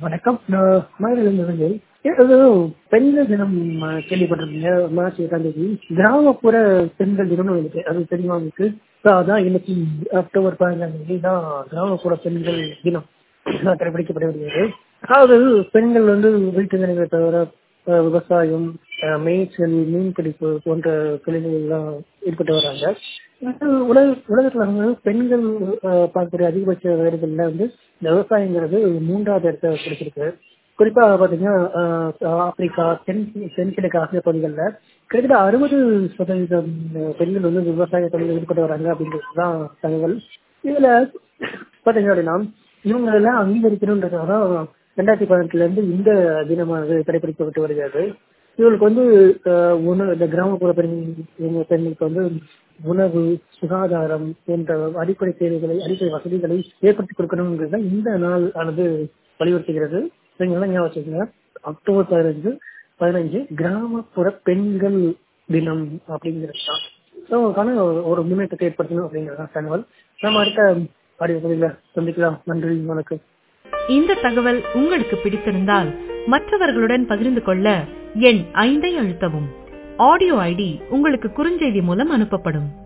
வணக்கம் நான் மதுரையிலிருந்து விஜய் அது பெண்கள் தினம் அஹ், கேள்விப்பட்டிருக்கீங்க மார்ச் எட்டாம் தேதி கிராமப்புற பெண்கள் தினம்னு இருக்கு அது தெரியுமா உங்களுக்கு So, அதான் இன்னைக்கு அக்டோபர் பதினஞ்சாம் தேதி தான் கிராமப்புற பெண்கள் தினம் அஹ், கடைபிடிக்கப்பட வருகிறது அதாவது பெண்கள் வந்து வீட்டு வேலைகளை தவிர அஹ், விவசாயம் அஹ், மேய்ச்சல் மீன்பிடிப்பு போன்ற தொழில்கள் எல்லாம் ஈடுபட்டு வராங்க இது உலக உலகத்துல வந்து பெண்கள் அஹ், பார்க்கக்கூடிய அதிகபட்ச வேலைகள்ல வந்து இந்த விவசாயங்கிறது மூன்றாவது இடத்தை பிடிச்சிருக்கு குறிப்பா பாத்தீங்கன்னா அஹ், ஆப்பிரிக்கா தென் தென்கிழக்கு ஆசிய பகுதிகளில் கிட்டத்தட்ட அறுபது சதவீதம் பெண்கள் வந்து விவசாய தொழில் ஈடுபட்டு வராங்க அப்படிங்கிறது தான் தகவல் இதுல பாத்தீங்க அப்படின்னா இவங்க எல்லாம் அங்கீகரிக்கணுன்றதுக்காக தான் ரெண்டாயிரத்தி பதினெட்டுல இருந்து இந்த தினமானது கடைபிடிக்கப்பட்டு வருகிறது இவங்களுக்கு வந்து அஹ், உணவு இந்த கிராமப்புற பெண் இவங்க பெண்களுக்கு வந்து உணவு சுகாதாரம் போன்ற அடிப்படை தேவைகளை அடிப்படை வசதிகளை ஏற்படுத்தி கொடுக்கணுங்கிறது தான் இந்த நாள் ஆனது வலியுறுத்துகிறது நீங்க ஞாபகம் வச்சுக்கோங்க அக்டோபர் பதினஞ்சு பதினஞ்சு கிராமப்புற பெண்கள் தினம் அப்படிங்கிறது தான் ஸோ அதுக்கான ஒரு முன்னேற்றத்தை ஏற்படுத்தணும் அப்படிங்கிறது தான் தகவல் நம்ம அடுத்த ஆடியோ பதிவில் சந்திக்கலாம் நன்றி வணக்கம் இந்த தகவல் உங்களுக்கு பிடித்திருந்தால் மற்றவர்களுடன் பகிர்ந்து கொள்ள எண் ஐந்தை அழுத்தவும் ஆடியோ ஐடி உங்களுக்கு குறுஞ்செய்தி மூலம் அனுப்பப்படும்